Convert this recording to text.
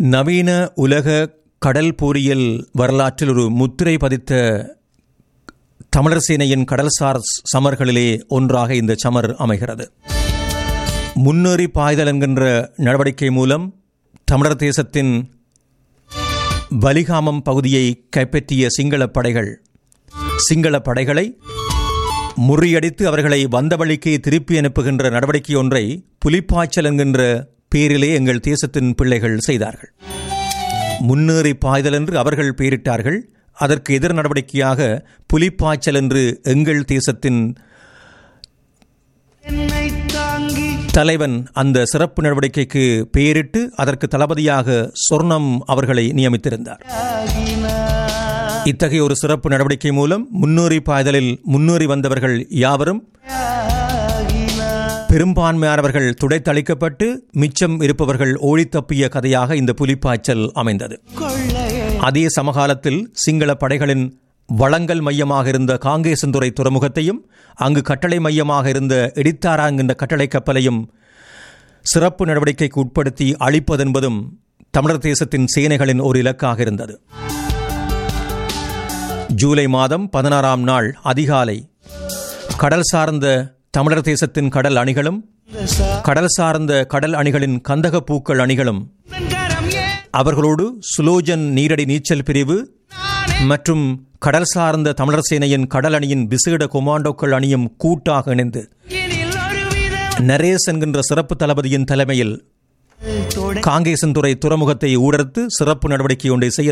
நவீன உலக கடல் பொறியியல் வரலாற்றில் ஒரு முத்திரை பதித்த தமிழர் சேனையின் கடல்சார் சமர்களிலே ஒன்றாக இந்த சமர் அமைகிறது முன்னேறி பாய்தல் என்கின்ற நடவடிக்கை மூலம் தமிழர் தேசத்தின் வலிகாமம் பகுதியை கைப்பற்றிய சிங்கள படைகள் சிங்கள படைகளை முறியடித்து அவர்களை வந்த வழிக்கு திருப்பி அனுப்புகின்ற நடவடிக்கை ஒன்றை புலிப்பாய்ச்சல் என்கின்ற பேரிலே எங்கள் தேசத்தின் பிள்ளைகள் செய்தார்கள் முன்னேறி பாய்தல் என்று அவர்கள் பெயரிட்டார்கள் அதற்கு எதிர் நடவடிக்கையாக புலிப்பாய்ச்சல் என்று எங்கள் தேசத்தின் என்னை தாங்கி தலைவன் அந்த சிறப்பு நடவடிக்கைக்கு பெயரிட்டு அதற்கு தளபதியாக சொர்ணம் அவர்களை நியமித்திருந்தார் ஆகினார் இத்தகைய ஒரு சிறப்பு நடவடிக்கை மூலம் முன்னேறி பாய்தலில் முன்னேறி வந்தவர்கள் யாவரும் ஆகினார் பெரும்பான்மையானவர்கள் துடைத்தளிக்கப்பட்டு மிச்சம் இருப்பவர்கள் ஓடி தப்பிய கதையாக இந்த புலிப்பாய்ச்சல் அமைந்தது கொள்ளையை அதே சமகாலத்தில் சிங்கள படைகளின் வளங்கள் மையமாக இருந்த காங்கேசந்துறை துறைமுகத்தையும் அங்கு கட்டளை மையமாக இருந்த எடித்தாரா என்கின்ற கட்டளை கப்பலையும் சிறப்பு நடவடிக்கைக்கு உட்படுத்தி அழிப்பதென்பதும் தமிழர் தேசத்தின் சேனைகளின் ஒரு இலக்காக இருந்தது ஜூலை மாதம் பதினாறாம் நாள் அதிகாலை கடல் சார்ந்த தமிழர் தேசத்தின் கடல் அணிகளும் கடல் சார்ந்த கடல் அணிகளின் கந்தக பூக்கள் அணிகளும் கரம் ஏ அவர்களோடு சுலோஜன் நீரடி நீச்சல் பிரிவு மற்றும் கடல் சார்ந்த தமிழர் சேனையின் கடல் அணியின் விசேட கொமாண்டோக்கள் அணியும் கூட்டாக இணைந்து எனில் ஒருவித நரேஸ் என்கின்ற சிறப்பு தளபதியின் தலைமையில் தொடை காங்கேசன்துறை துறைமுகத்தை ஊடறுத்து சிறப்பு நடவடிக்கை ஒன்றை செய்ய